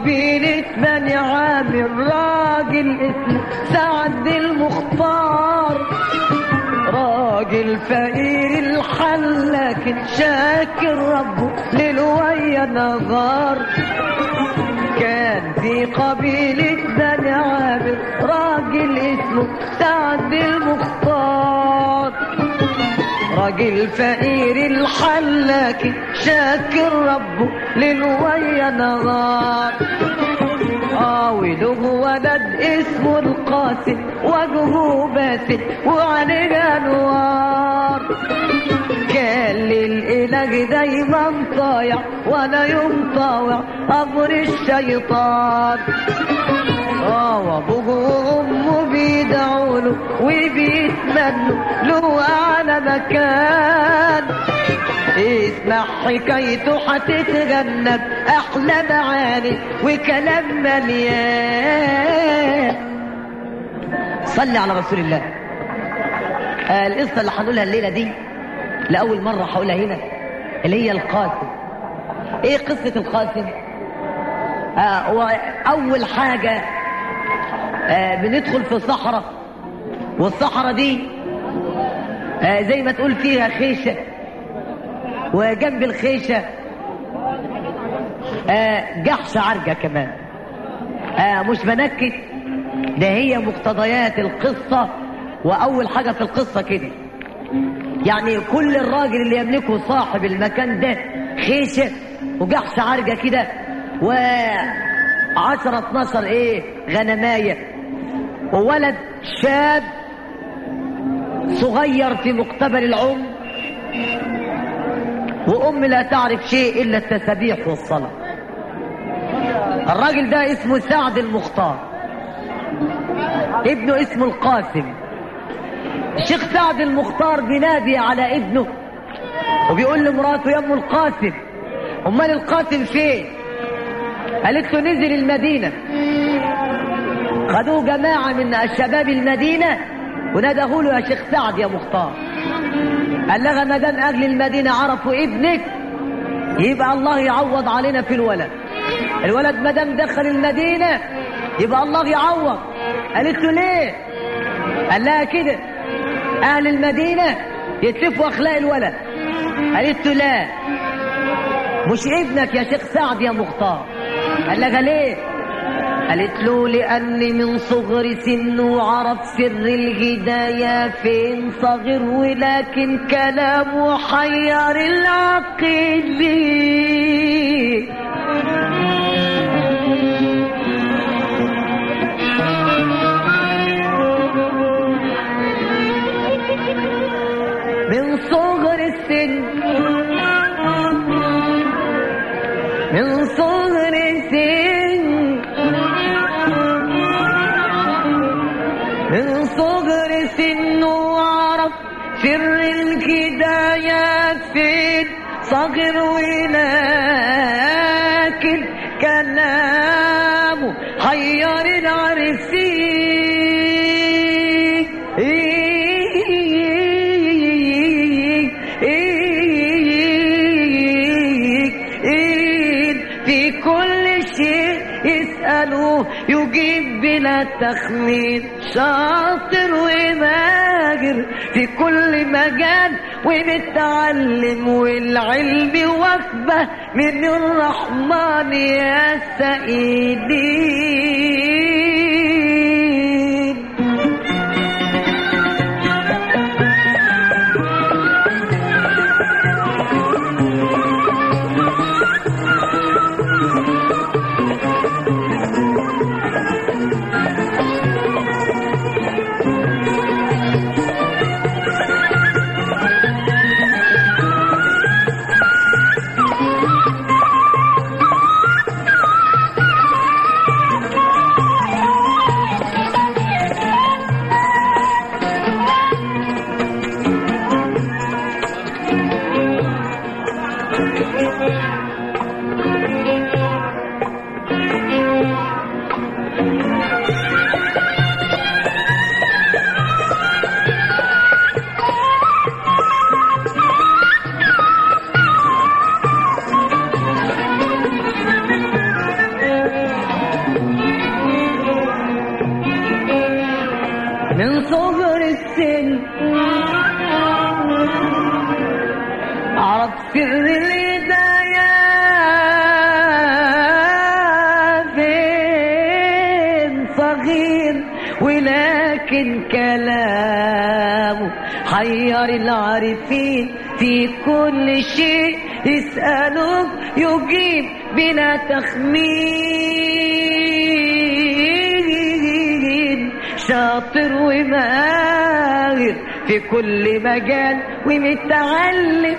قبيلة بني عامر راجل اسمه سعد المختار راجل فقير الحل لكن شاكر ربه للويا نهار كان في قبيلة بني عامر راجل اسمه سعد المختار راجل فقير الحل لكن شاكر ربه للويا نهار اه وله ولد اسمه القاسم وجهه باسل وعليه انوار كان للاله دايما طايع ولا يوم طاوع امر الشيطان اه وابوه وامه بيدعوا له وبيتمنوا له اعلى مكان اسمع حكايته هتتغنى احلى معاني وكلام مليان صلي على رسول الله آه القصه اللي هنقولها الليله دي لاول مره هقولها هنا اللي هي القاسم ايه قصه القاسم آه واول حاجه آه بندخل في صحراء والصحراء دي آه زي ما تقول فيها خيشه وجنب الخيشة آه جحش عرجة كمان آه مش بنكت ده هي مقتضيات القصة وأول حاجة في القصة كده يعني كل الراجل اللي يملكه صاحب المكان ده خيشة وجحش عرجة كده و عشرة اتناشر ايه غنماية وولد شاب صغير في مقتبل العمر وأم لا تعرف شيء إلا التسبيح والصلاة الراجل ده اسمه سعد المختار ابنه اسمه القاسم الشيخ سعد المختار بينادي على ابنه وبيقول لمراته يا ام القاسم امال القاسم فين قالت له نزل المدينه خدوه جماعه من شباب المدينه وناداه له يا شيخ سعد يا مختار قال لها ما دام اهل المدينه عرفوا ابنك يبقى الله يعوض علينا في الولد الولد ما دام دخل المدينه يبقى الله يعوض قالت له ليه قال لها كده اهل المدينه يتلفوا اخلاق الولد قالت له لا مش ابنك يا شيخ سعد يا مختار قال لها ليه قالت له لأني من صغر سنه عرف سر الهداية فين صغير ولكن كلامه حير العقل من صغر السن من صغر السن من صغر سنه عرف سر الهدايات فين صغر ولكن كلامه حير العرسين في كل شيء يسألوه يجيب بلا تخمين شاطر وماجر في كل مجال ومتعلم والعلم وجبة من الرحمن يا سيدين عرف سر الهداية فين صغير ولكن كلامه حير العارفين في كل شيء يسألوك يجيب بلا تخمين شاطر وماهر في كل مجال ومتعلم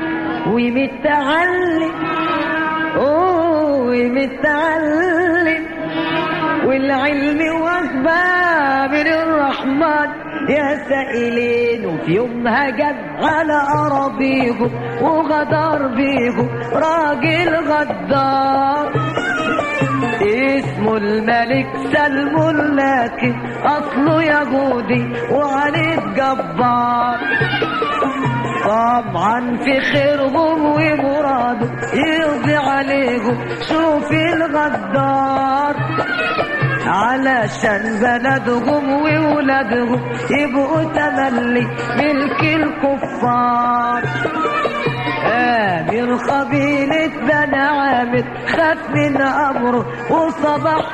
ومتعلم أوه ومتعلم والعلم وهبة من الرحمن يا سائلين وفي يوم هجم على أراضيهم وغدر بيهم راجل غدار اسمه الملك سلم لكن أصله يهودي وعنيد جبار طبعا في خيرهم ومراده يقضي عليهم شوف الغدار علشان بلدهم وولادهم يبقوا تملي ملك الكفار آمر قبيلة بني عامر خاف من أمره وصبح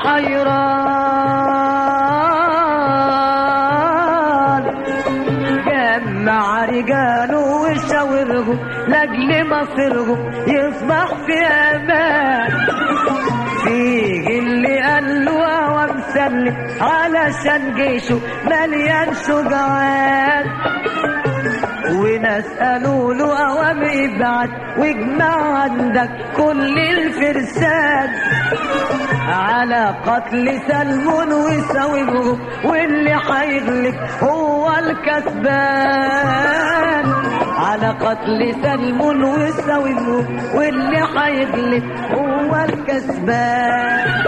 حيران جمع رجاله وشاورهم لاجل مصيرهم يصبح في امان فيه اللي قال له هو مسلم علشان جيشه مليان شجعان وناس قالوا له قوام ابعت واجمع عندك كل الفرسان على قتل سلمون وساوبهم واللي هيغلب هو الكسبان على قتل سلمون وساوبهم واللي هيغلب هو الكسبان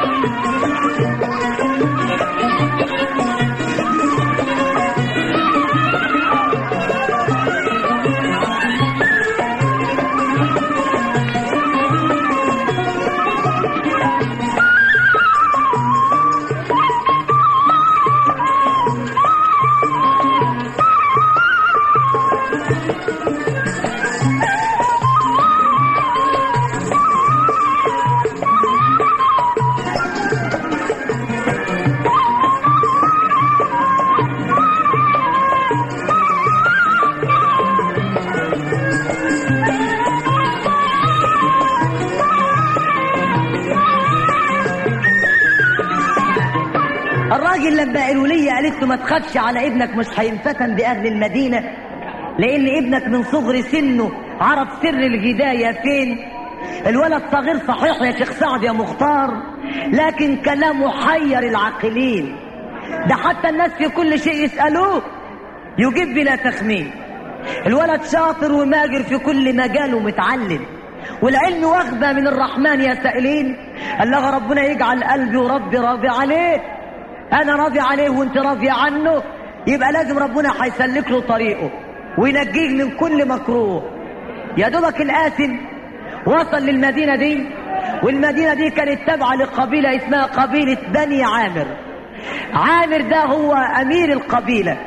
الراجل لما قالوا لي قالت له ما تخافش على ابنك مش هينفتن باهل المدينه لان ابنك من صغر سنه عرف سر الهدايه فين الولد صغير صحيح يا شيخ سعد يا مختار لكن كلامه حير العاقلين ده حتى الناس في كل شيء يسالوه يجيب بلا تخمين الولد شاطر وماجر في كل مجال ومتعلم والعلم واخده من الرحمن يا سائلين الله ربنا يجعل قلبي وربي راضي عليه انا راضي عليه وانت راضي عنه يبقى لازم ربنا هيسلك له طريقه وينجيه من كل مكروه يا دوبك القاسم وصل للمدينة دي والمدينة دي كانت تابعة لقبيلة اسمها قبيلة بني عامر عامر ده هو أمير القبيلة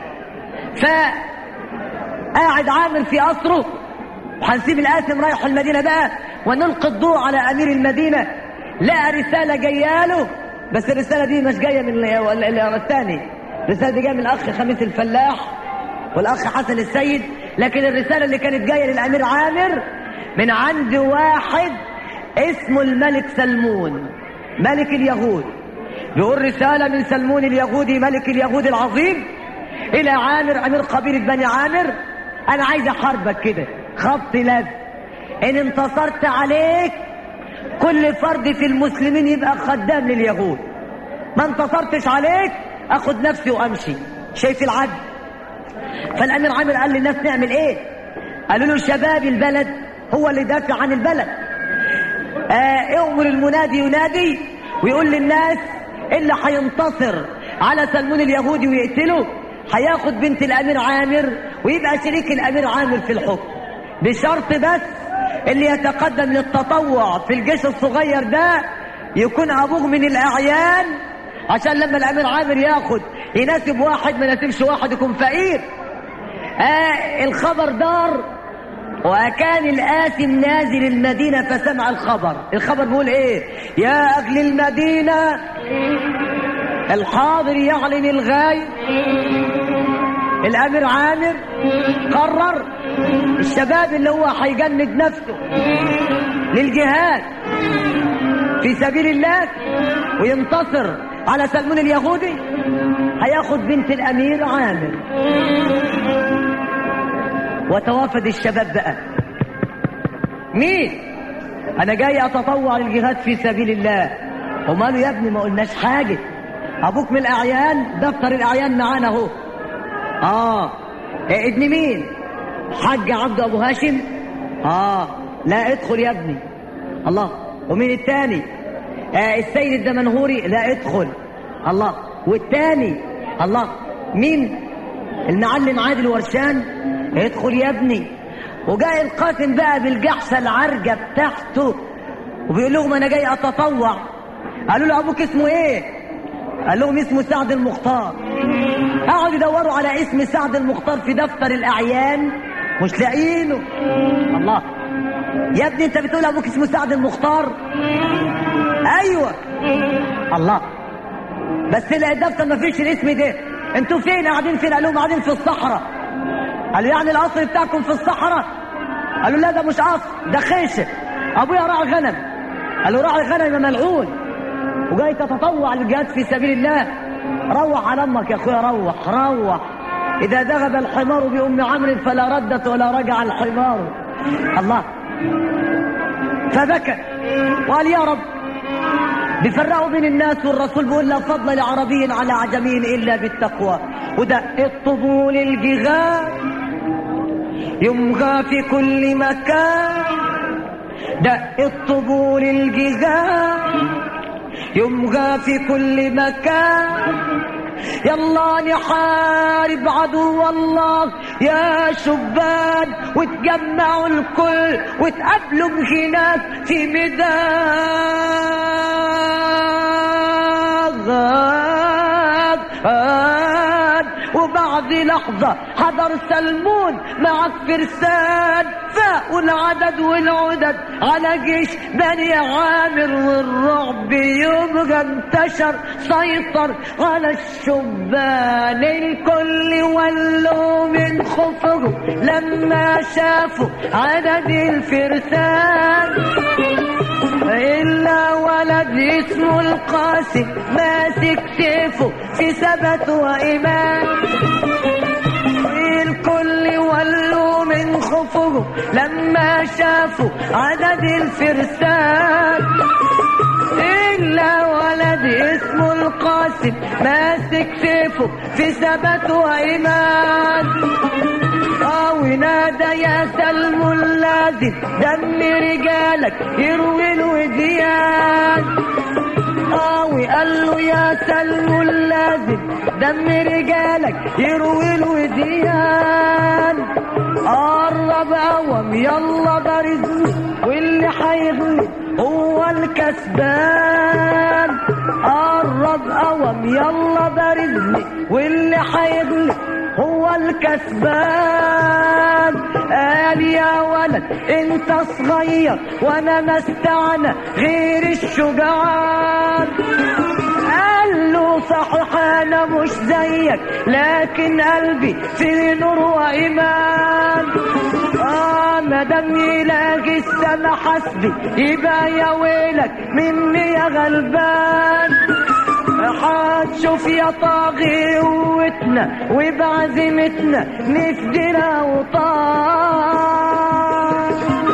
فقاعد عامر في قصره وهنسيب القاسم رايح المدينة بقى ونلقي الضوء على أمير المدينة لقى رسالة جايه له بس الرسالة دي مش جاية من ال- ال- الثاني الرسالة دي جاية من الأخ خميس الفلاح والأخ حسن السيد لكن الرسالة اللي كانت جاية للأمير عامر من عند واحد اسمه الملك سلمون ملك اليهود بيقول رسالة من سلمون اليهودي ملك اليهود العظيم إلى عامر أمير قبيلة بني عامر أنا عايز أحاربك كده خبط لازم إن انتصرت عليك كل فرد في المسلمين يبقى خدام لليهود ما انتصرتش عليك اخد نفسي وامشي شايف العدل فالامير عامر قال للناس نعمل ايه قالوا له شباب البلد هو اللي دافع عن البلد آه اؤمر المنادي ينادي ويقول للناس اللي هينتصر على سلمون اليهودي ويقتله هياخد بنت الامير عامر ويبقى شريك الامير عامر في الحكم بشرط بس اللي يتقدم للتطوع في الجيش الصغير ده يكون ابوه من الاعيان عشان لما الامير عامر ياخد يناسب واحد ما يناسبش واحد يكون فقير آه الخبر دار وكان الآثم نازل المدينة فسمع الخبر الخبر بيقول ايه يا أهل المدينة الحاضر يعلن الغايب الامير عامر قرر الشباب اللي هو هيجند نفسه للجهاد في سبيل الله وينتصر على سلمون اليهودي هياخد بنت الامير عامر وتوافد الشباب بقى مين انا جاي اتطوع للجهاد في سبيل الله وماله يا ابني ما قلناش حاجه ابوك من الاعيان دفتر الاعيان معانا اهو اه إيه ابن مين حاج عبد ابو هاشم اه لا ادخل يا ابني الله ومين التاني آه السيد الدمنهوري لا ادخل الله والتاني الله مين المعلم عادل ورشان ادخل يا ابني وجاء القاسم بقى بالجحشة العرجة بتاعته وبيقول لهم انا جاي اتطوع قالوا له ابوك اسمه ايه قال لهم اسمه سعد المختار قعدوا يدوروا على اسم سعد المختار في دفتر الاعيان مش لاقيينه الله يا ابني انت بتقول ابوك اسمه سعد المختار ايوه الله بس لا الدفتر ما فيش الاسم ده انتوا فين قاعدين فين قالوا لهم قاعدين في الصحراء قالوا يعني القصر بتاعكم في الصحراء قالوا لا ده مش قصر ده خيشه ابويا راعي غنم قالوا راعي غنم ملعون وجاي تتطوع للجهاد في سبيل الله روح على امك يا اخويا روح روح اذا ذهب الحمار بام عمرو فلا ردت ولا رجع الحمار الله فبكى وقال يا رب بيفرقوا بين الناس والرسول بيقول لا فضل لعربي على عجمي الا بالتقوى وده الطبول الجغاد يمغى في كل مكان ده الطبول الجغاد يمغى في كل مكان يلا نحارب عدو الله يا شبان وتجمعوا الكل وتقابلوا هناك في ميدان وبعد لحظة حضر سلمون مع فرسان فاقوا العدد والعدد على جيش بني عامر والرعب يبقى انتشر سيطر على الشبان الكل ولوا من خوفهم لما شافوا عدد الفرسان إلا ولد اسمه القاسم ماسك سيفه في ثبت وإيمان الكل ولوا من خوفهم لما شافوا عدد الفرسان إلا ولد اسمه القاسم ماسك سيفه في ثبت وإيمان أو نادى يا سلم اللازم دم رجالك يروي الوديان أو قال له يا سلم اللازم دم رجالك يروي الوديان قرب قوم يلا ده رزق واللي هيغلب هو الكسبان قرب قوم يلا ده رزق واللي هيغلب هو الكسبان قال يا ولد انت صغير وانا مستعنى غير الشجعان قال له صحيح انا مش زيك لكن قلبي في نور وايمان اه مادام يلاقي السما حسبي يبقى يا ويلك مني يا غلبان هتشوف يا طاغي قوتنا وبعزيمتنا نفدي الاوطان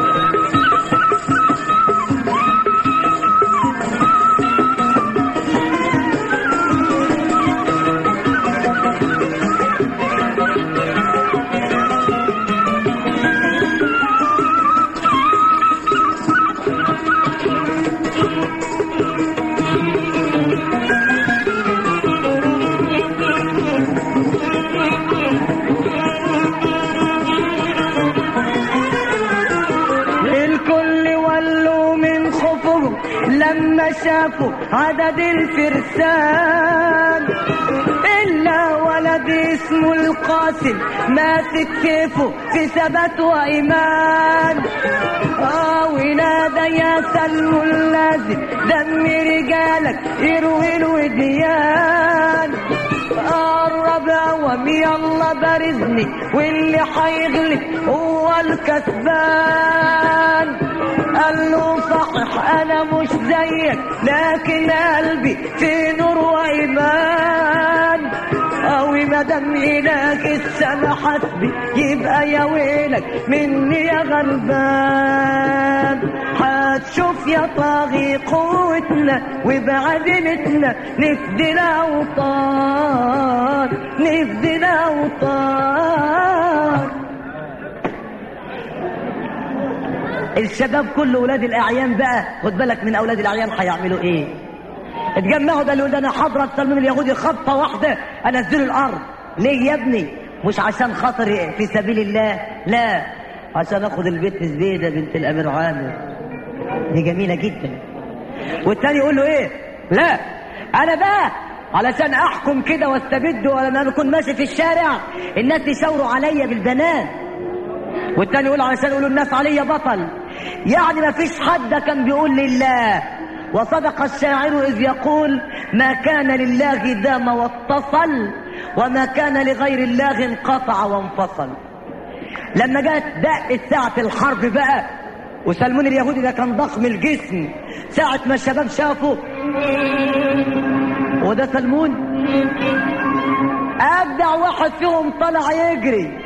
الكل ولوا من خوفهم لما شافوا عدد الفرسان إلا ولد نادي اسمه القاسم ماسك كيفه في ثبات وإيمان آه ونادى يا سلم اللازم دم رجالك يروي الوديان قرب قوم يلا بارزني واللي هيغلب هو الكسبان قال له صحيح انا مش زيك لكن قلبي في نور وايمان قوي ما دام هناك السما حسبي يبقى يا ويلك مني يا غلبان هتشوف يا طاغي قوتنا وبعدلتنا نفدي الاوطان نفدي الاوطان الشباب كله ولاد الاعيان بقى خد بالك من اولاد الاعيان هيعملوا ايه اتجمعوا ده اللي انا حضرت سلمان اليهودي خبطه واحده انزله الارض ليه يا ابني مش عشان خاطر في سبيل الله لا عشان اخد البنت زبيده بنت الامير عامر دي جميله جدا والتاني يقول له ايه لا انا بقى علشان احكم كده واستبد ولما اكون ماشي في الشارع الناس يشاوروا عليا بالبنات والتاني يقول علشان يقولوا الناس عليا بطل يعني ما فيش حد كان بيقول لله وصدق الشاعر إذ يقول ما كان لله دام واتصل وما كان لغير الله انقطع وانفصل لما جت دق ساعة الحرب بقى وسلمون اليهودي ده كان ضخم الجسم ساعة ما الشباب شافوا وده سلمون أبدع واحد فيهم طلع يجري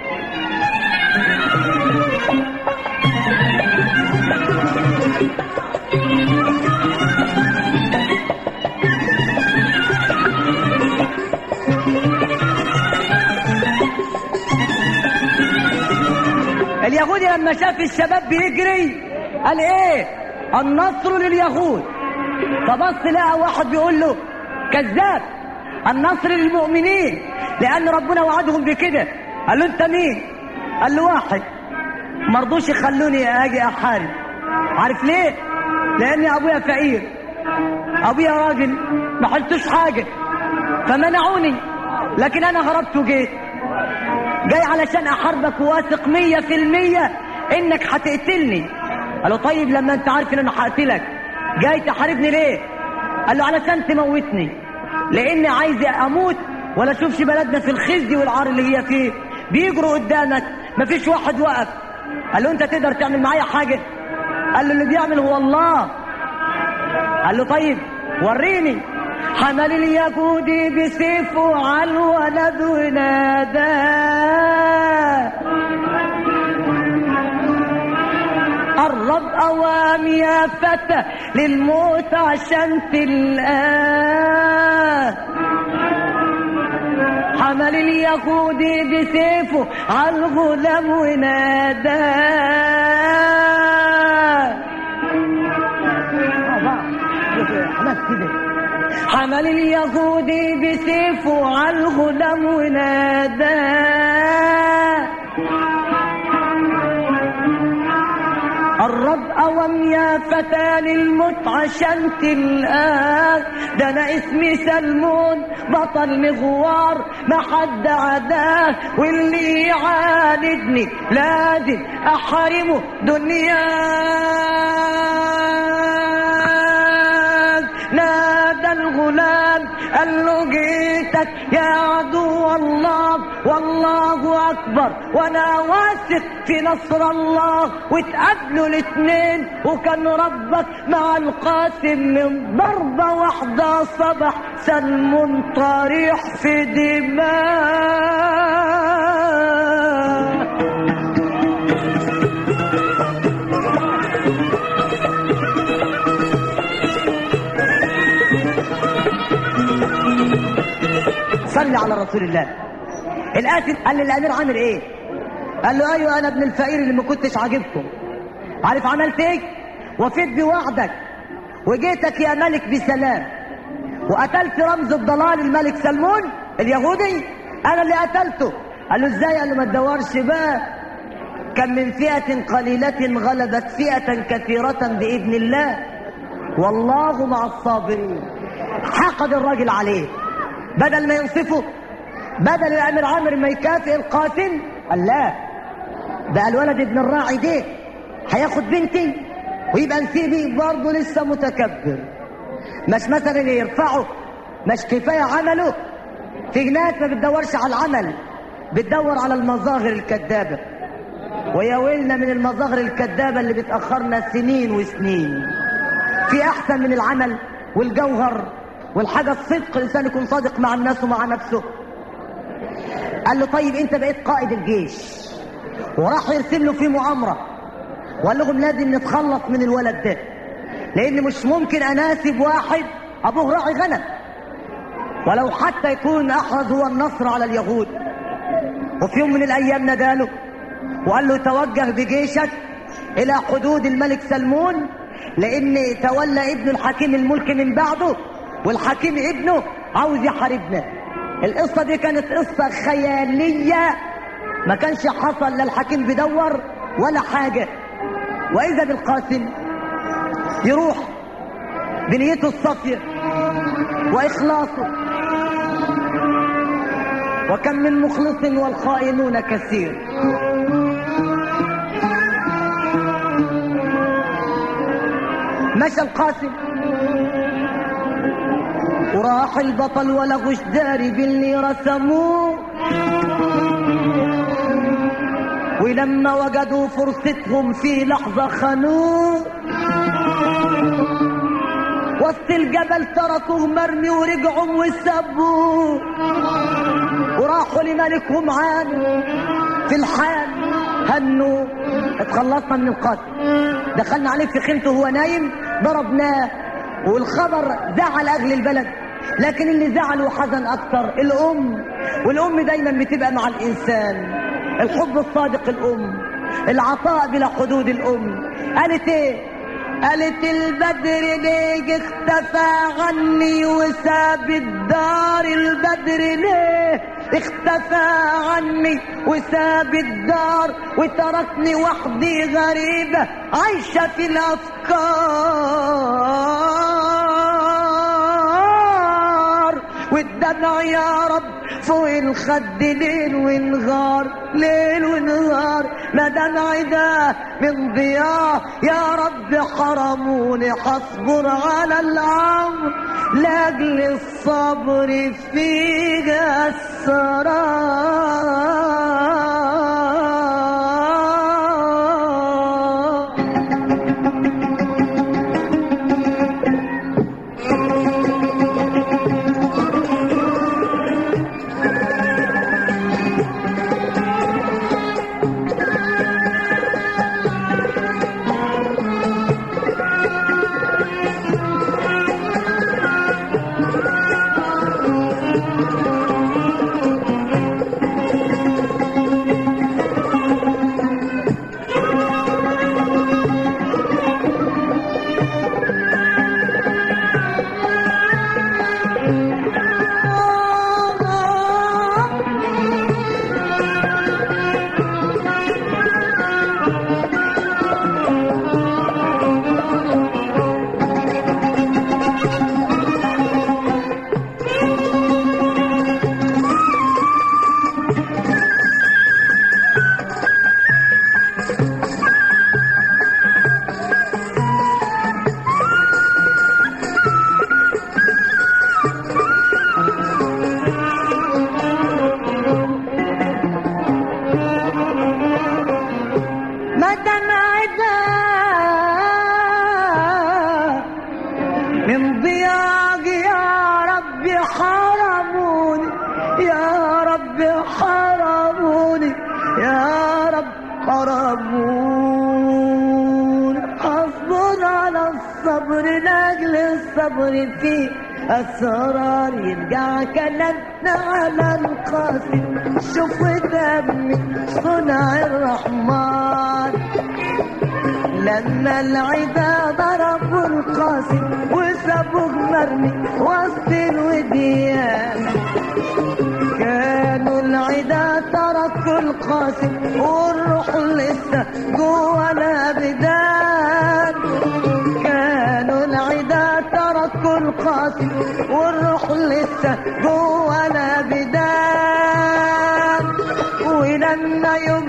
اليهودي لما شاف الشباب بيجري قال ايه النصر لليهود فبص لقى واحد بيقول له كذاب النصر للمؤمنين لان ربنا وعدهم بكده قال له انت مين قال له واحد مرضوش يخلوني اجي احارب عارف ليه لان ابويا فقير ابويا راجل ما حلتوش حاجه فمنعوني لكن انا هربت وجيت جاي علشان احاربك وواثق مية في المية انك هتقتلني قال له طيب لما انت عارف ان انا هقتلك جاي تحاربني ليه قال له علشان تموتني لاني عايز اموت ولا اشوفش بلدنا في الخزي والعار اللي هي فيه بيجروا قدامك مفيش واحد وقف قال له انت تقدر تعمل معايا حاجه قال له اللي بيعمل هو الله قال له طيب وريني حمل اليهودي بسيفه على الولد وناداه قرب اوام يا فتى للموت عشان تلقاه حمل اليهودي بسيفه على الغلام وناداه حمل اليهودي بسيفه على الغلام وناداه قرب قوم يا فتى للموت عشان تلقاه ده انا اسمي سلمون بطل مغوار ما حد عداه واللي يعاندني لازم احرمه دنياه نادى الغلام قال له جيتك يا عدو الله والله اكبر وانا واثق في نصر الله وتقابلوا الاثنين وكان ربك مع القاسم من ضربه واحده صبح سلم طريح في دماء صلي على رسول الله القاتل قال للامير عامر ايه قال له ايوه انا ابن الفقير اللي ما كنتش عاجبكم عارف عملت ايه وفيت بوعدك وجيتك يا ملك بسلام وقتلت رمز الضلال الملك سلمون اليهودي انا اللي قتلته قال له ازاي قال له ما تدورش بقى كم من فئة قليلة غلبت فئة كثيرة بإذن الله والله مع الصابرين حقد الراجل عليه بدل ما ينصفه بدل الامير عامر ما يكافئ القاتل قال لا ده الولد ابن الراعي ده هياخد بنتي ويبقى نسيبي برضه لسه متكبر مش مثلا يرفعه مش كفايه عمله في ناس ما بتدورش على العمل بتدور على المظاهر الكذابه ويا ويلنا من المظاهر الكذابه اللي بتاخرنا سنين وسنين في احسن من العمل والجوهر والحاجه الصدق الانسان يكون صادق مع الناس ومع نفسه قال له طيب انت بقيت قائد الجيش وراح يرسم له في مؤامره وقال لهم لازم نتخلص من الولد ده لان مش ممكن اناسب واحد ابوه راعي غنم ولو حتى يكون احرز هو النصر على اليهود وفي يوم من الايام ناداله وقال له توجه بجيشك الى حدود الملك سلمون لان تولى ابن الحكيم الملك من بعده والحكيم ابنه عاوز يحاربنا القصة دي كانت قصة خيالية ما كانش حصل لا الحكيم بيدور ولا حاجة وإذا بالقاسم يروح بنيته الصافية وإخلاصه وكم من مخلص والخائنون كثير مشى القاسم وراح البطل ولا غش داري باللي رسموه ولما وجدوا فرصتهم في لحظة خانوه وسط الجبل تركوه مرمي ورجعوا وسابوه وراحوا لملكهم عاد في الحال هنوا اتخلصنا من القاتل دخلنا عليه في خيمته وهو نايم ضربناه والخبر زعل اهل البلد لكن اللي زعل وحزن اكتر الام والام دايما بتبقى مع الانسان الحب الصادق الام العطاء بلا حدود الام قالت ايه قالت البدر ليه اختفى عني وساب الدار البدر ليه اختفى عني وساب الدار وتركني وحدي غريبة عايشة في الأفكار والدمع يا رب فوق الخد ليل ونهار ليل ونهار ما دمع ده من ضياء يا رب حرموني حصبر على الامر لاجل الصبر فيها السرار ما دمع ده من ضياق يا رب حرموني يا رب حرموني يا رب حرموني اصبر على الصبر لاجل الصبر فيه اسرار يرجع كلامنا على القاسم شوف دمي صنع الرحمن لما العدا ضربوا القاسم وسابوه مرمي وسط الوديان كانوا العدا تركوا القاسم والروح لسه جوا الابدان كانوا العدا تركوا القاسم والروح لسه جوا الابدان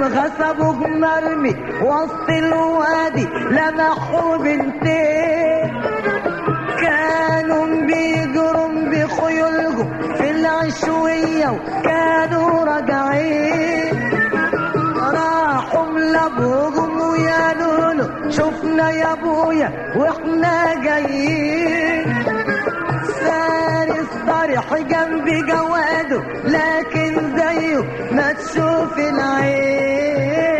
غصبوا مرمي وسط الوادي لمحوا بنتين كانوا بيجروا بخيولهم في العشوية وكانوا راجعين راحوا لابوهم ويا لولو شفنا يا ابويا واحنا جايين فارس طرح جنب جواده لكن زيه ما تشوف العين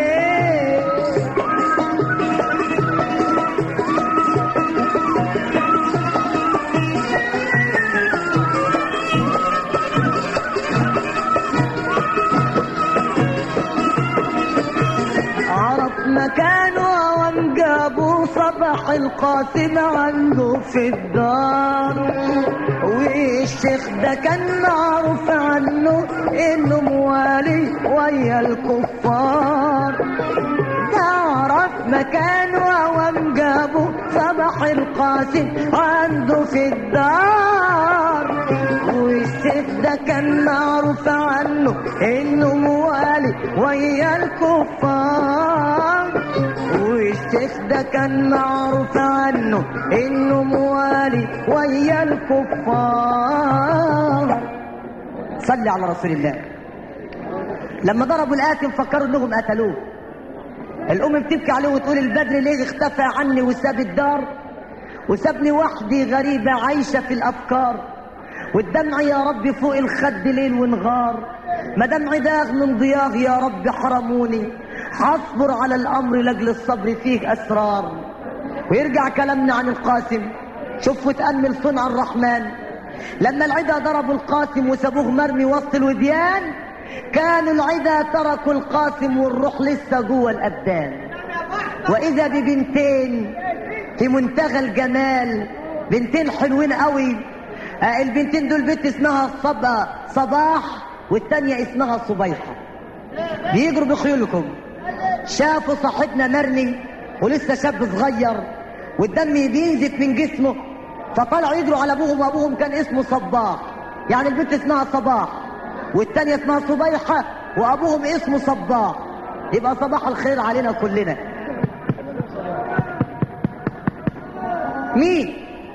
عرف مكانه وام جابوا صباح القاسم عنده في الدار والشيخ ده كان معروف عنه انه موالي ويا الكفار تعرف مكانه وام جابوا صباح القاسم عنده في الدار والشيخ ده كان معروف عنه انه موالي ويا الكفار والشيخ ده كان معروف عنه انه موالي ويا الكفار صلي على رسول الله لما ضربوا القاتل فكروا انهم قتلوه الام بتبكي عليه وتقول البدر ليه اختفى عني وساب الدار وسابني وحدي غريبة عايشة في الأفكار والدمع يا رب فوق الخد ليل ونغار ما دمع داغ من ضياغ يا رب حرموني هصبر على الأمر لأجل الصبر فيه أسرار ويرجع كلامنا عن القاسم شوف وتأمل صنع الرحمن لما العدا ضربوا القاسم وسابوه مرمي وسط الوديان كانوا العدا تركوا القاسم والروح لسه جوه الأبدان وإذا ببنتين في منتهى الجمال بنتين حلوين قوي آه البنتين دول بنت اسمها صبا صباح والتانية اسمها صبيحة بيجروا بخيولكم شافوا صاحبنا مرمي ولسه شاب صغير والدم بينزف من جسمه فطلعوا يجروا على ابوهم وابوهم كان اسمه صباح يعني البنت اسمها صباح والتانية اسمها صبيحة وابوهم اسمه صباح يبقى صباح الخير علينا كلنا مين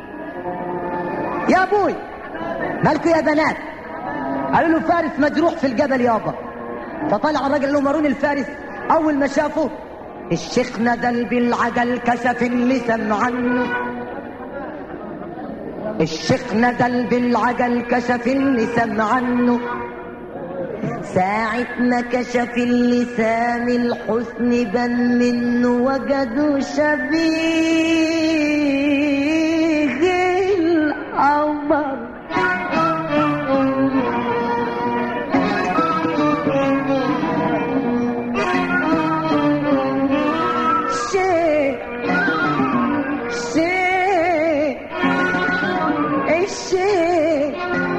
يا ابوي مالكوا يا بنات قالوا له فارس مجروح في الجبل يابا فطلع الراجل له مارون الفارس اول ما شافه الشيخ ندل بالعجل كشف اللسان عنه الشيخ ندل بالعجل كشف اللسان عنه ساعة ما كشف اللسان الحسن بان منه وجدوا شبيه القمر شيء شيء الشيء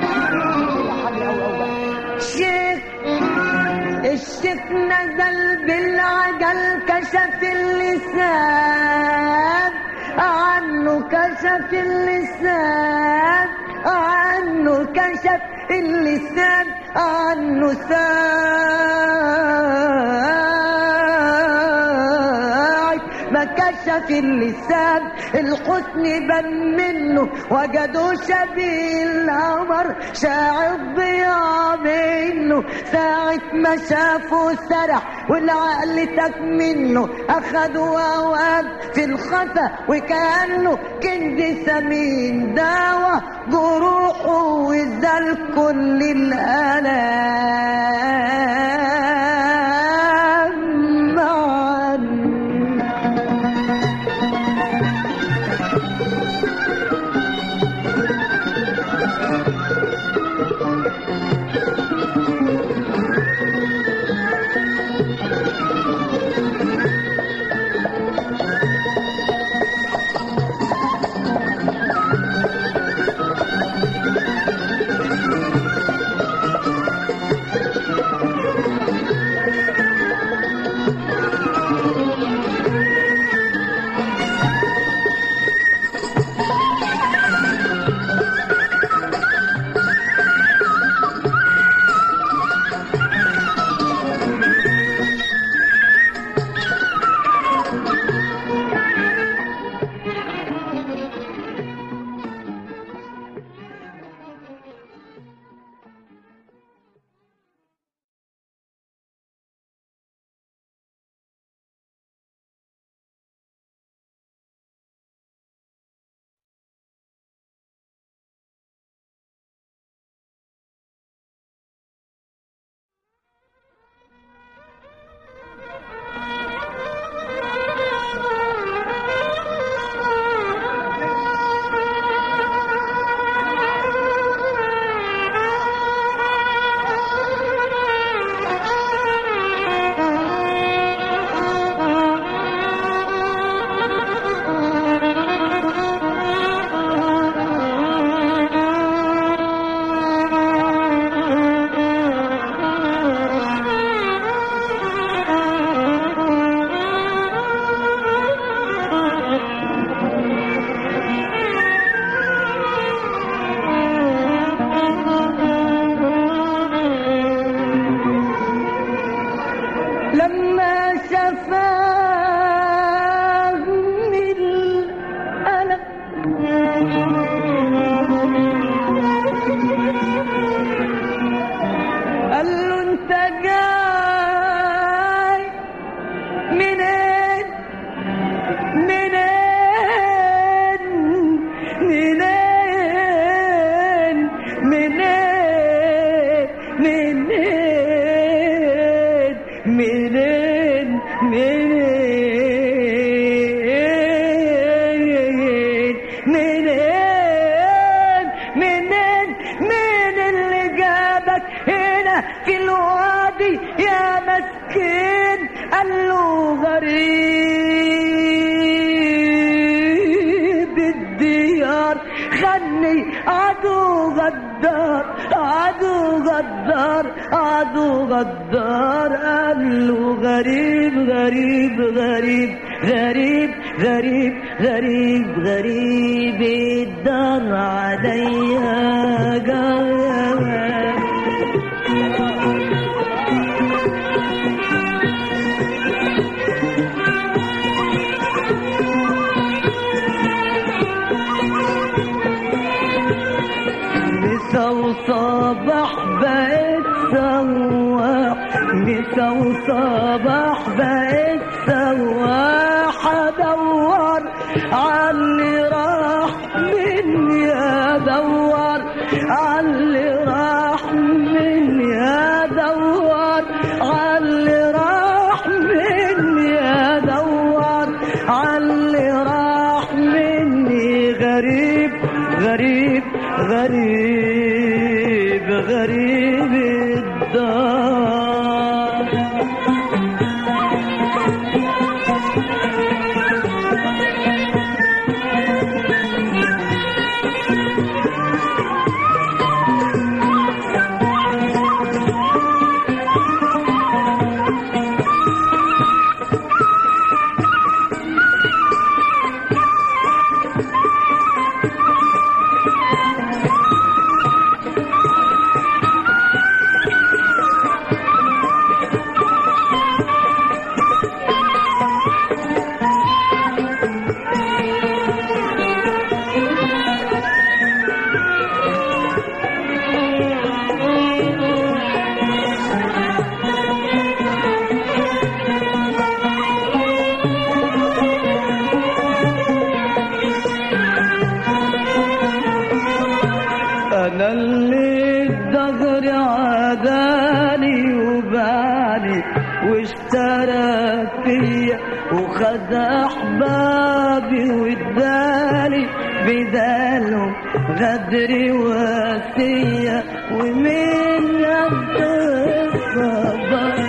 شيخ الشيخ نزل بالعجل كشف اللسان عنه كشف اللسان عنه كشف اللسان عنه ساعد ما كشف اللسان الحسن بان منه وجدوا شبيه القمر شاع الضياء منه ساعة ما شافوا سرح والعقل تك منه أخدوا أوقات في الخفا وكأنه كنز ثمين داوى جروحه وزال كل الآلام عنه منين منين مين اللي جابك هنا في الوادي يا مسكين قال له غريب الديار خلي عدو غدار عدو غدار عدو غدار قال له غريب غريب غريب غريب غريب غريب غريب الدار عليا جواب مسا وصباح بقيت سواح مسا وصباح بقيت سواح ادور عاللي راح مني ادور عاللي راح مني ادور عاللي راح مني ادور عاللي راح مني غريب غريب غريب غريب الدار انا اللي الدهر عاداني وباني واشترى فيا وخد احبابي واداني بدالهم غدري واسية ومن الصبر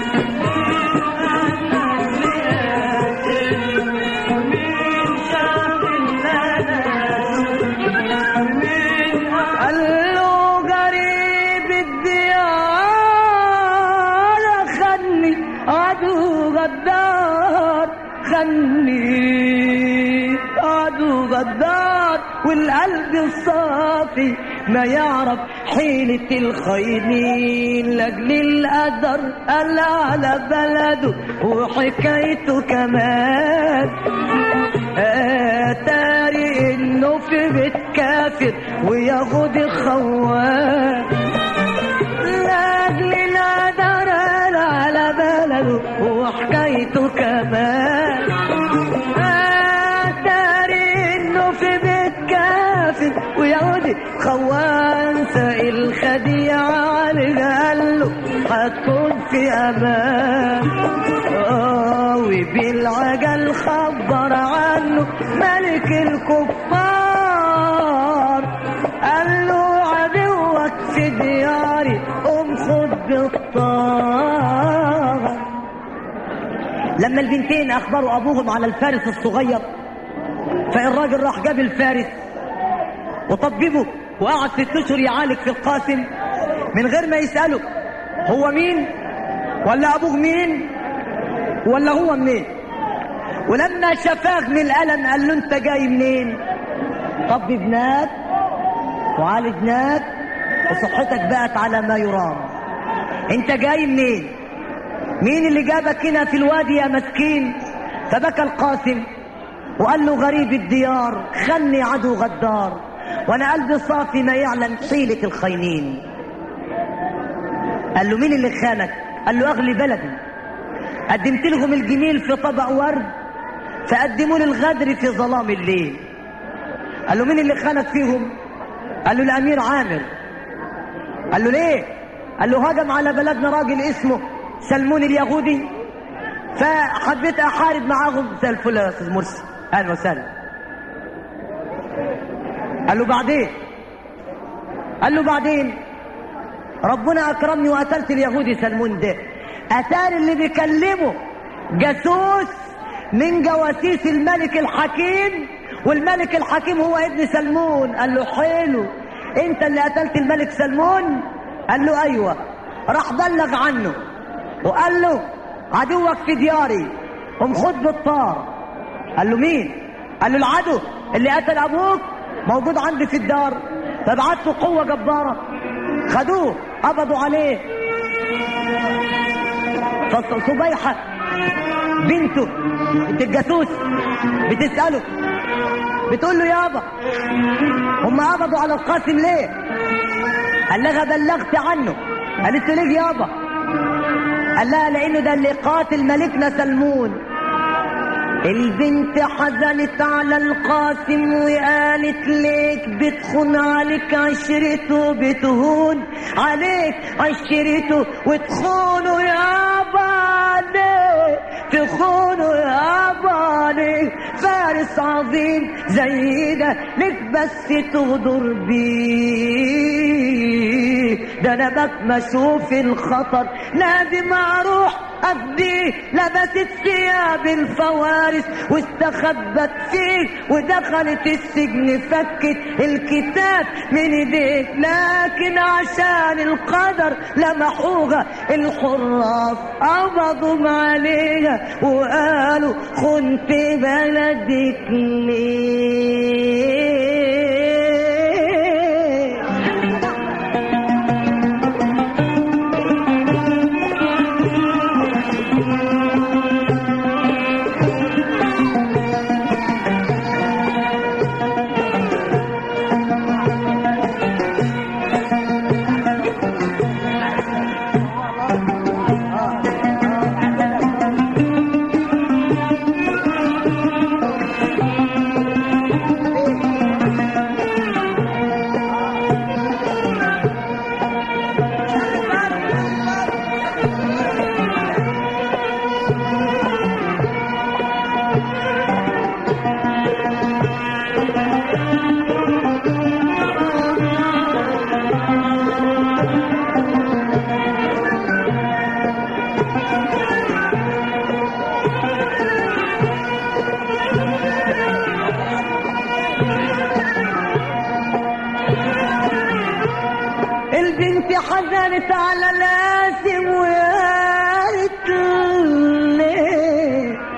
قال له غريب الديار خلني عدو غدار خلني عدو غدار والقلب الصافي ما يعرف حيلة الخاينين لاجل القدر قال على بلده وحكايته كمان اتاري انه في بيت كافر وياخد الخوان لاجل القدر قال على بلده وحكايته كمان اتاري انه في بيت كافر وياخد خوان سائل خديعة عليه قال له هتكون في امان آه، وبالعجل خبر عنه ملك الكفار قال له عدوك في دياري قوم خد بالطار لما البنتين اخبروا ابوهم على الفارس الصغير فالراجل راح جاب الفارس وطببه وقعد ست اشهر يعالج في القاسم من غير ما يساله هو مين ولا ابوه مين ولا هو منين ولما شفاه من الالم قال له انت جاي منين طببناك وعالجناك وصحتك بقت على ما يرام انت جاي منين مين اللي جابك هنا في الوادي يا مسكين فبكى القاسم وقال له غريب الديار خلني عدو غدار وانا قلبي صافي ما يعلم حيلة الخاينين قال له مين اللي خانك قال له اغلي بلدي قدمت لهم الجميل في طبق ورد فقدموا لي الغدر في ظلام الليل قال له مين اللي خانك فيهم قال له الامير عامر قال له ليه قال له هجم على بلدنا راجل اسمه سلمون اليهودي فحبيت احارب معاهم زي الفل يا استاذ مرسي اهلا وسهلا قال له بعدين قال له بعدين ربنا اكرمني وقتلت اليهودي سلمون ده اتاري اللي بيكلمه جاسوس من جواسيس الملك الحكيم والملك الحكيم هو ابن سلمون قال له حلو انت اللي قتلت الملك سلمون قال له ايوه راح بلغ عنه وقال له عدوك في دياري قم خد بالطار قال له مين قال له العدو اللي قتل ابوك موجود عندي في الدار فبعت له قوه جباره خدوه قبضوا عليه فصبيحه بنته بنت الجاسوس بتساله بتقول له يابا هم قبضوا على القاسم ليه قال لها بلغت عنه قالت له ليه يابا قال لها لانه ده اللي قاتل ملكنا سلمون البنت حزنت على القاسم وقالت ليك بتخون عليك عشرته بتهون عليك عشرته وتخونه يابا ليه تخونه يابا ليه فارس عظيم زي ده ليك بس تغدر بيه ده انا بك اشوف الخطر لازم اروح أبدي لبست ثياب الفوارس واستخبت فيه ودخلت السجن فكت الكتاب من ايديك لكن عشان القدر لمحوها الحراس قبضوا عليها وقالوا خنت بلدك ليه البنت حزنت على لازم وقالت ليه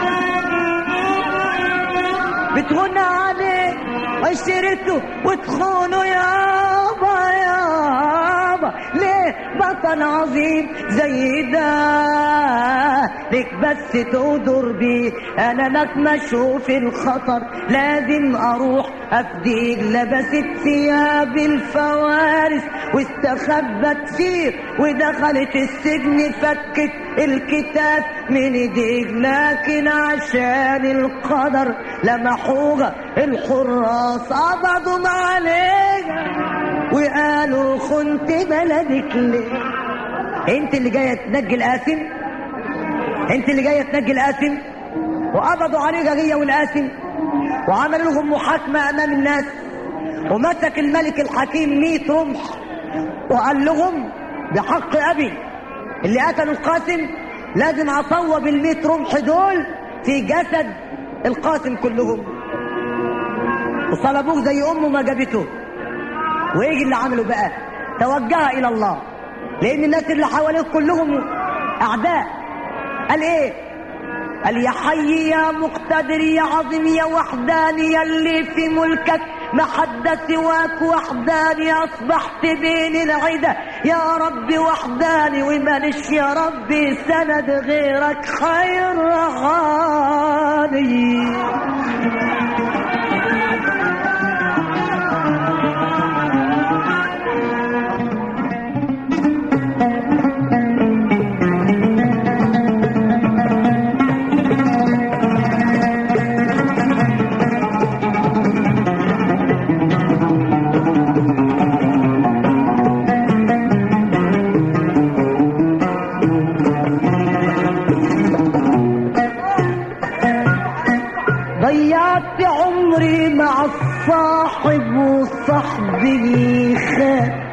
بتغنى عليه عشرته وتخونه يابا يابا ليه بطل عظيم زي ده ليك بس تقدر بيه انا لك ما اشوف الخطر لازم اروح افديك لبست ثياب الفوارس واستخبت فيه ودخلت السجن فكت الكتاب من ايديك لكن عشان القدر لمحوها الحراس قبضوا عليها وقالوا خنت بلدك ليه انت اللي جايه تنجي القاسم انت اللي جايه تنجي القاسم وقبضوا عليها هي والقاسم وعملوا لهم محاكمه امام الناس ومسك الملك الحكيم 100 رمح وقال لهم بحق ابي اللي قتلوا القاسم لازم اصوب ال 100 رمح دول في جسد القاسم كلهم وصلبوه زي امه ما جابته وايه اللي عمله بقى توجه الى الله لان الناس اللي حواليك كلهم اعداء قال ايه قال يا حي يا مقتدر يا عظيم يا وحداني يا اللي في ملكك ما حد سواك وحداني اصبحت بين العدا يا ربي وحداني ومالش يا ربي سند غيرك خير رهاني ضيعت عمري مع الصاحب وصاحبي خان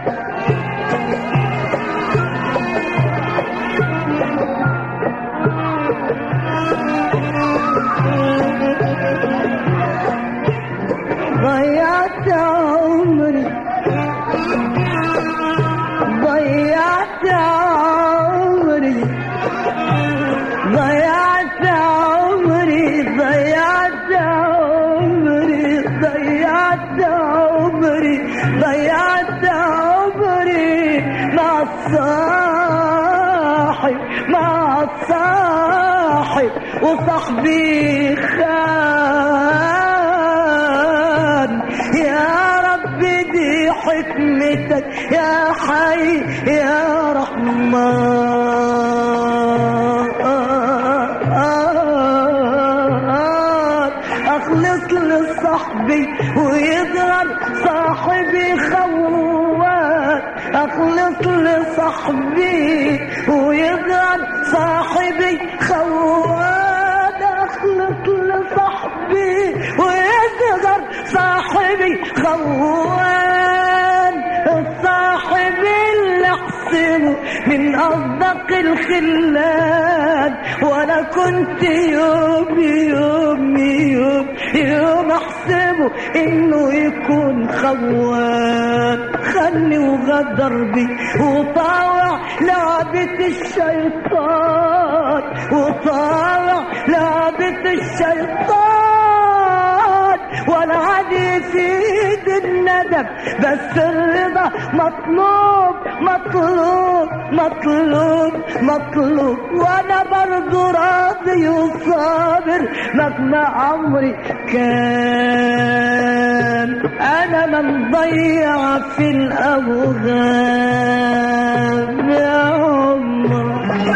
ضيعت عمري ضيعت عمري ضيعت عمري ضيعت عمري ضيعت عمري ضيعت عمري مع الصاحب مع الصاحب وصاحبي خان يا رب دي حكمتك يا حي يا رحمن اخلص لصاحبي ويظهر صاحبي خوان اخلص لصاحبي ويظهر صاحبي خوان اخلص لصاحبي ويظهر صاحبي خوان الصاحب اللي احسبه من اصدق الخلان وانا كنت يوم يوم يوم يوم احسبه انه يكون خوان خلي وغدر بي وطاوع لعبة الشيطان وطاوع لعبة الشيطان ولا عادي في ايد الندم بس الرضا مطلوب مطلوب مطلوب مطلوب وانا برضو راضي وصابر مهما عمري كان انا من ضيع في الاوغام يا عمر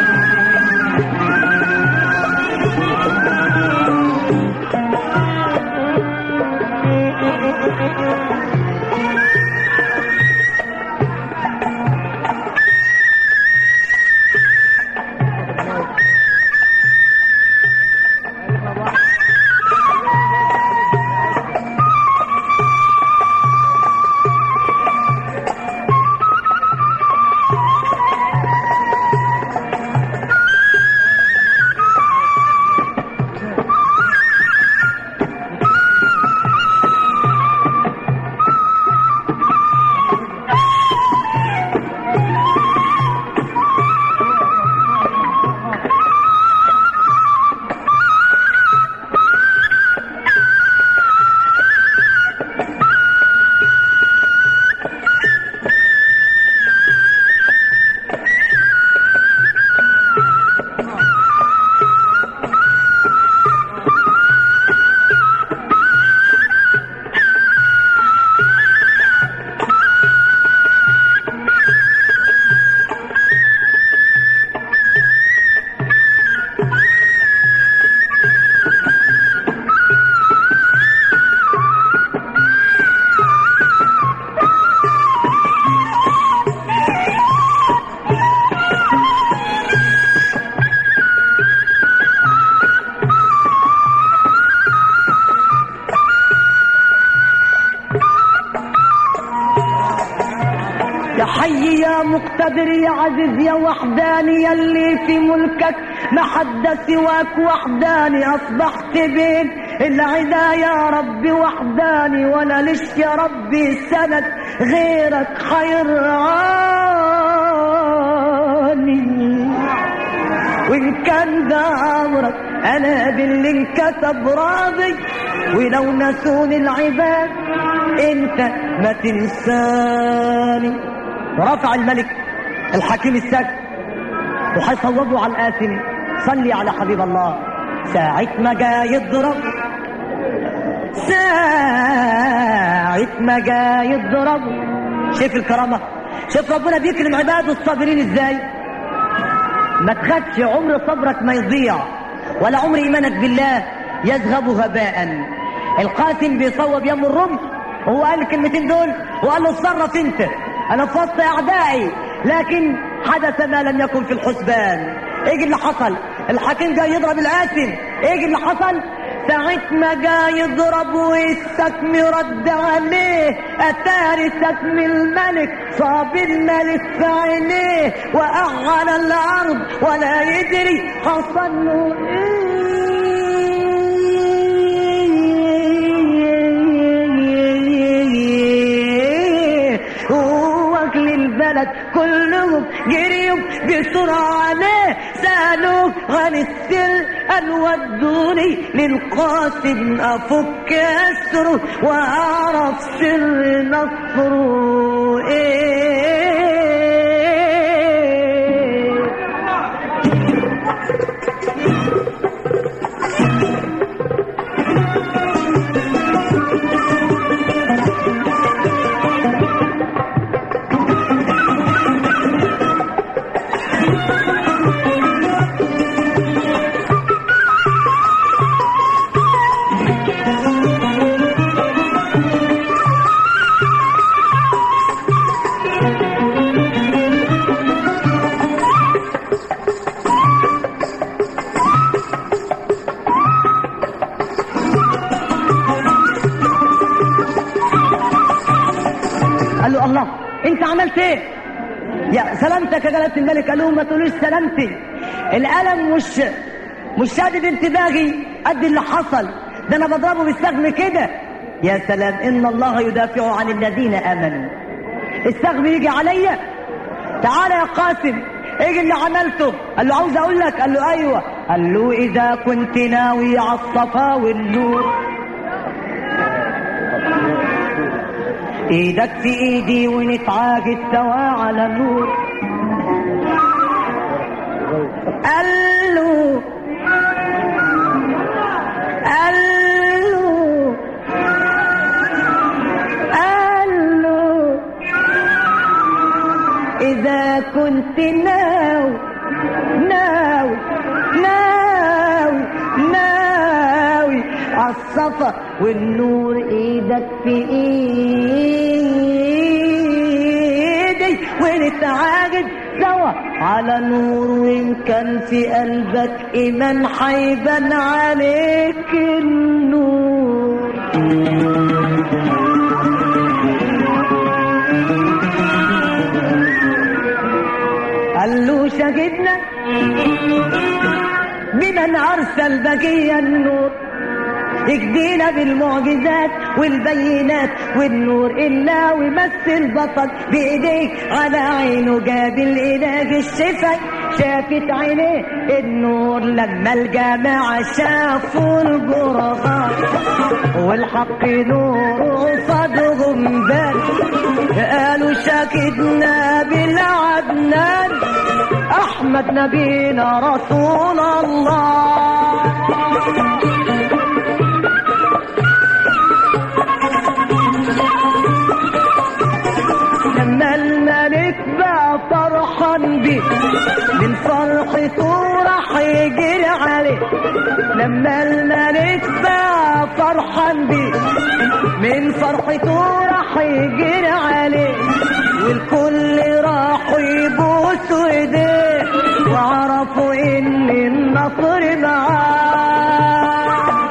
يا حي يا مقتدر يا عزيز يا وحداني يلي في ملكك ما حد سواك وحداني اصبحت بين العدا يا ربي وحداني ولا ليش يا ربي سند غيرك حيراني وان كان ده امرك انا باللي انكتب راضي ولو نسوني العباد انت ما تنساني ورفع الملك الحكيم السجد وهيصوبوا على الآثم صلي على حبيب الله ساعة ما جا يضرب ساعة ما جا يضرب شايف الكرامة شوف ربنا بيكرم عباده الصابرين ازاي ما تخدش عمر صبرك ما يضيع ولا عمر ايمانك بالله يذهب هباء القاسم بيصوب يم الرمح هو قال الكلمتين دول وقال له اتصرف انت انا في وسط اعدائي لكن حدث ما لم يكن في الحسبان ايه اللي حصل الحكيم جاي يضرب القاسم ايه اللي حصل ساعة ما جا يضرب والسكم رد عليه اتاري سكم الملك صاب الملك في عينيه وقع على الارض ولا يدري حصل له ايه واكل البلد كلهم جريوا بسرعة عليه سألوه عن السر قال ودوني للقاسم أفك أسره وأعرف سر نصره إيه قال له الله انت عملت ايه يا سلامتك يا جلالة الملك قال له ما تقولوش سلامتي الألم مش مش شادد انتباهي قد اللي حصل ده انا بضربه بالسهم كده يا سلام ان الله يدافع عن الذين امنوا السهم يجي عليا تعالى يا قاسم ايه اللي عملته قال له عاوز اقول لك قال له ايوه قال له اذا كنت ناوي على الصفا والنور ايدك في ايدي ونتعاجد سوا على النور قال له قال له قال له اذا كنت ناوي ناوي ناوي ناوي عالصفا والنور ايدك في ايدي ونتعاجد سوا على نور وان كان في قلبك ايمان حيبان عليك النور قال له شهدنا بمن ارسل بقي النور يجدينا بالمعجزات والبينات والنور إلا ويمثل بطل بإيديه على عينه جاب الإله الشفاء شافت عينيه النور لما الجماعة شافوا الجرغات والحق نور قصادهم بان قالوا شاكدنا بالعدنان أحمد نبينا رسول الله لما الملك بقى فرحان بيه من فرحته راح يجري عليه لما الملك بقى فرحان بيه من فرحته راح يجري عليه والكل راحوا يبوسوا ايديه وعرفوا ان النصر معاه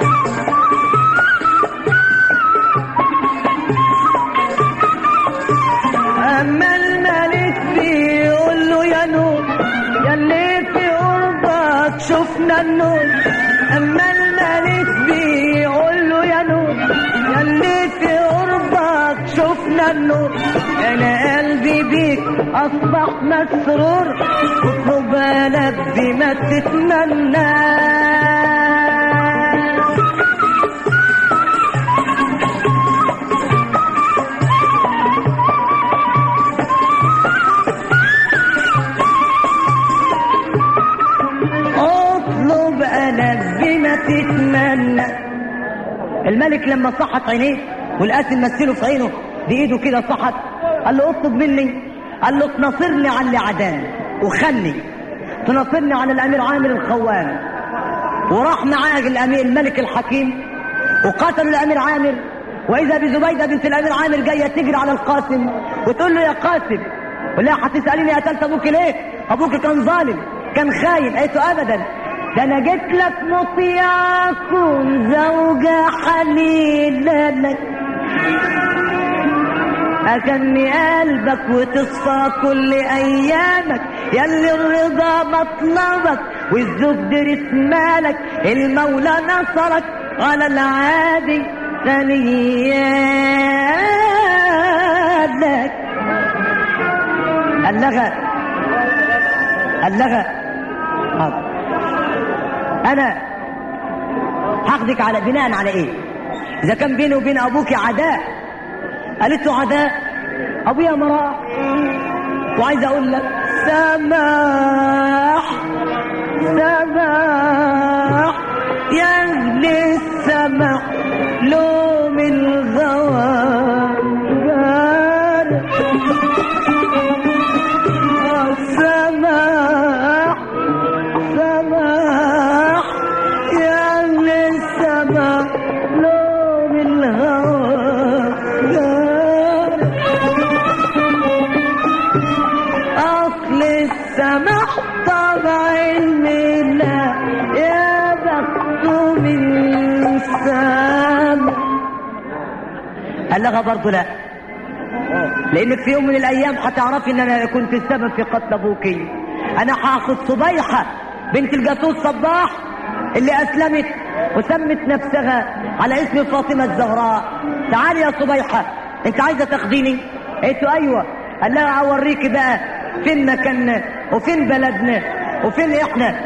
اما الملك بيقول له يا نور يا اللي في قربك شفنا النور اما الملك بيقول له يا نور يا اللي في قربك شفنا النور انا قلبي بيك اصبح مسرور اطلب لبي ما تتمناه اطلب انا بما تتمنى الملك لما صحت عينيه والقاسم مثله في عينه بايده كده صحت قال له اطلب مني قال له تناصرني على اللي عداني وخلي تناصرني على الامير عامر الخوان وراح معاه الامير الملك الحكيم وقتلوا الامير عامر واذا بزبيده بنت الامير عامر جايه تجري على القاسم وتقول له يا قاسم ولا هتساليني قتلت ابوك ليه ابوك كان ظالم كان خاين قالت له ابدا ده انا جيت لك مطيع كن زوجة حنينة لك أغني قلبك وتصفى كل أيامك يلي الرضا مطلبك والزوج درس مالك المولى نصرك على العادي ثنيالك اللغة اللغة حاضر أنا هاخدك على بناء على إيه؟ إذا كان بيني وبين أبوك عداء قالت له عداء ابويا ما راح وعايز اقول لك سماح سماح يا اهل السماح لوم الغوار سماح سماح يا اهل السماح لوم الغوار أصل السماح طبع الملا يا بخت من سامح قال لها برضه لا لانك في يوم من الايام هتعرفي ان انا كنت السبب في قتل ابوكي انا هاخد صبيحه بنت الجاسوس صباح اللي اسلمت وسمت نفسها على اسم فاطمه الزهراء تعالي يا صبيحه انت عايزه تاخديني قلت له ايوه قال لها اوريكي بقى فين مكاننا وفين بلدنا وفين احنا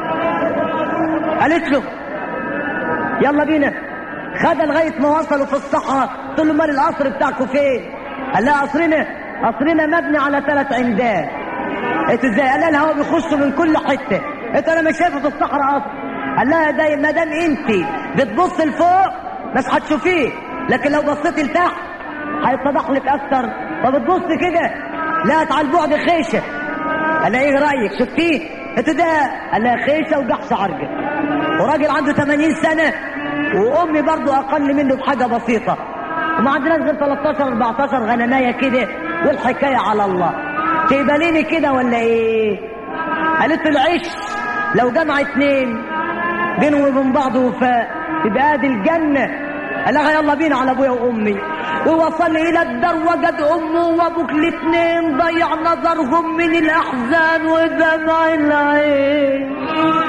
قالت له يلا بينا خدها لغايه ما وصلوا في الصحراء قلت له مال القصر بتاعكم فين قال لها قصرنا قصرنا مبني على ثلاث عمدان قلت ازاي قال لها الهواء بيخش من كل حته قلت انا مش شايفه في الصحراء قصر قال لها ده ما دام انت بتبص لفوق مش هتشوفيه لكن لو بصيتي لتحت هيتضح لك اكتر فبتبص كده لقت على البعد خيشه قال لها ايه رايك شفتيه قلت ده قال لها خيشه وجحش عرجه وراجل عنده 80 سنه وامي برضو اقل منه بحاجه بسيطه وما عندناش غير 13 14 غنمايه كده والحكايه على الله تقبليني كده ولا ايه قالت له العيش لو جمع اتنين بينهم وبين بعض وفاء تبقى ادي الجنه قال لها يلا بينا على ابويا وامي ووصل الى الدار وجد امه وابوك الاتنين ضيع نظرهم من الاحزان ودمع العين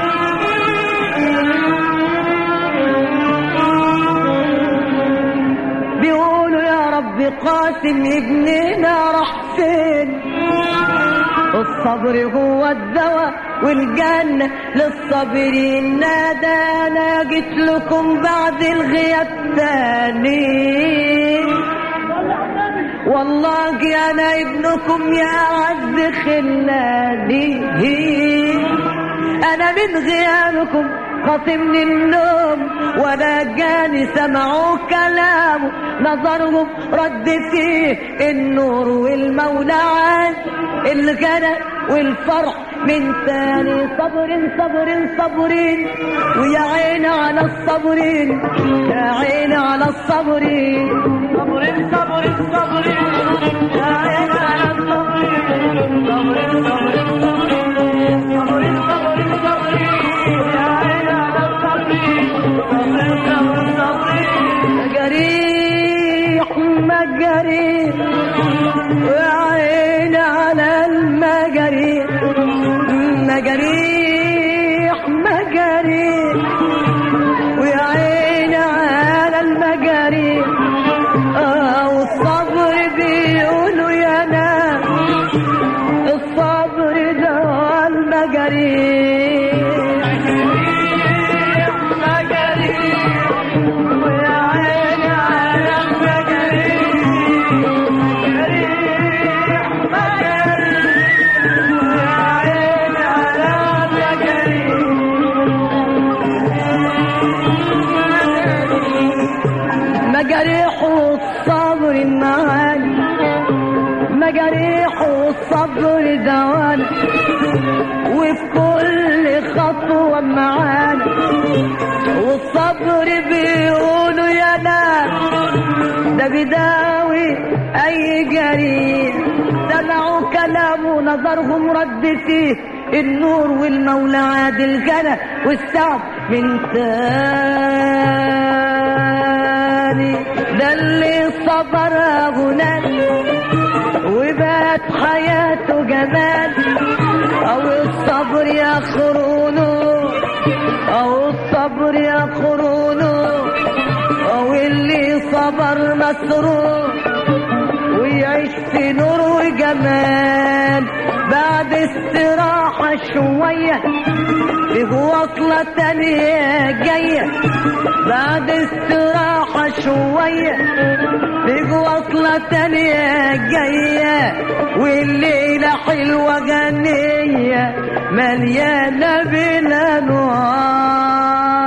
بيقولوا يا رب قاسم ابننا راح فين الصبر هو الدواء والجنة للصابرين نادى أنا جيت لكم بعد الغياب تاني والله أنا ابنكم يا عز خلاني أنا من غيابكم خاصمني النوم ولا جاني سمعوا كلامه نظرهم رد فيه النور والمولى عاد الغنى والفرح من تاني صبر صبر صبرين ويا عين على الصبرين يا عين على الصبرين صبر صبر صبرين يا عين على الصبرين صبر صبر صبرين صبر صبر صبرين يا عين على الصبرين صبر صبر صبرين جريح مجريح ويا عين على المجاريح مجاريح مجاريح ويا عين على المجاريح آه والصبر بيقولوا يا ناس الصبر ده المجاريح مجاريح ويا عين على المجاريح مجاريح مجاريح ويا عين على المجاريح مجاريح والصبر معاني مجاريح والصبر دوان وفي كل خطوة معانا والصبر بيقولوا يا ناس ده بيداوي أي جريح سمعوا كلامه نظرهم رد فيه النور والمولى عادل جنى والسعد من تاني ده اللي صبر غنى وبات حياته جمال او الصبر يا خرونه او الصبر يا خرونه او اللي صبر مسرور ويعيش في نور وجمال بعد استراحة شوية فيه وصلة تانية جاية بعد استراحة شوية فيه وصلة تانية جاية والليلة حلوة غنية مليانة بالأنوار